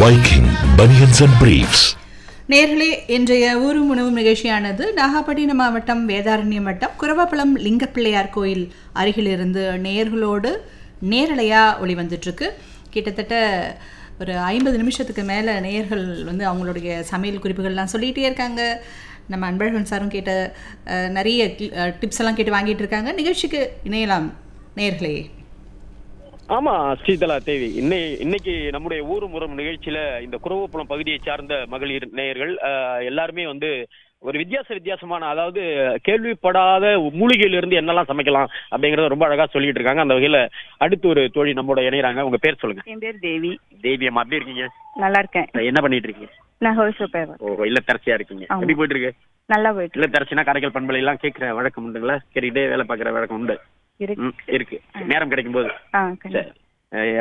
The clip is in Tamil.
Viking Bunions and Briefs. நேர்களே இன்றைய ஊரும் உணவும் நிகழ்ச்சியானது நாகப்பட்டினம் மாவட்டம் வேதாரண்யம் வட்டம் குரவாப்பளம் லிங்கப்பிள்ளையார் கோயில் அருகிலிருந்து நேர்களோடு நேரலையாக ஒளி வந்துட்டுருக்கு கிட்டத்தட்ட ஒரு ஐம்பது நிமிஷத்துக்கு மேலே நேயர்கள் வந்து அவங்களுடைய சமையல் குறிப்புகள்லாம் சொல்லிகிட்டே இருக்காங்க நம்ம அன்பழகன் சாரும் கேட்ட அஹ், நிறைய டிப்ஸ் எல்லாம் கேட்டு வாங்கிட்டு இருக்காங்க நிகழ்ச்சிக்கு இணையலாம் நேர்களே ஆமா ஸ்ரீதலா தேவி இன்னை இன்னைக்கு நம்முடைய ஊர் முறம் நிகழ்ச்சியில இந்த குரவப்புலம் பகுதியை சார்ந்த மகளிர் நேயர்கள் அஹ், எல்லாருமே வந்து ஒரு வித்தியாச வித்தியாசமான அதாவது கேள்விப்படாத மூலிகையில இருந்து என்னெல்லாம் சமைக்கலாம் அப்படிங்கறத ரொம்ப அழகா சொல்லிட்டு இருக்காங்க அந்த வகையில அடுத்து ஒரு தோழி நம்மோட இணையறாங்க உங்க பேர் சொல்லுங்க என் பேர் தேவி தேவி அம்மா எப்படி இருக்கீங்க நல்லா இருக்கேன் என்ன பண்ணிட்டு இருக்கீங்க நான் ஹவுஸ் ஒய்ஃப் ஓ இல்ல தரசியா இருக்கீங்க ஆமா. எப்படி போயிட்டு இருக்கு நல்லா போயிட்டு இல்ல தரசினா காரைக்கால் பண்பலை எல்லாம் கேட்கிற வழக்கம் உண்டுங்களா கேட்டுக்கிட்டே வேலை பார்க்குற வழக்கம் உண்டு இருக்கு ம், இருக்கு நேரம் கிடைக்கும் போது ஆ கண்டிப்பா சரி. அஹ்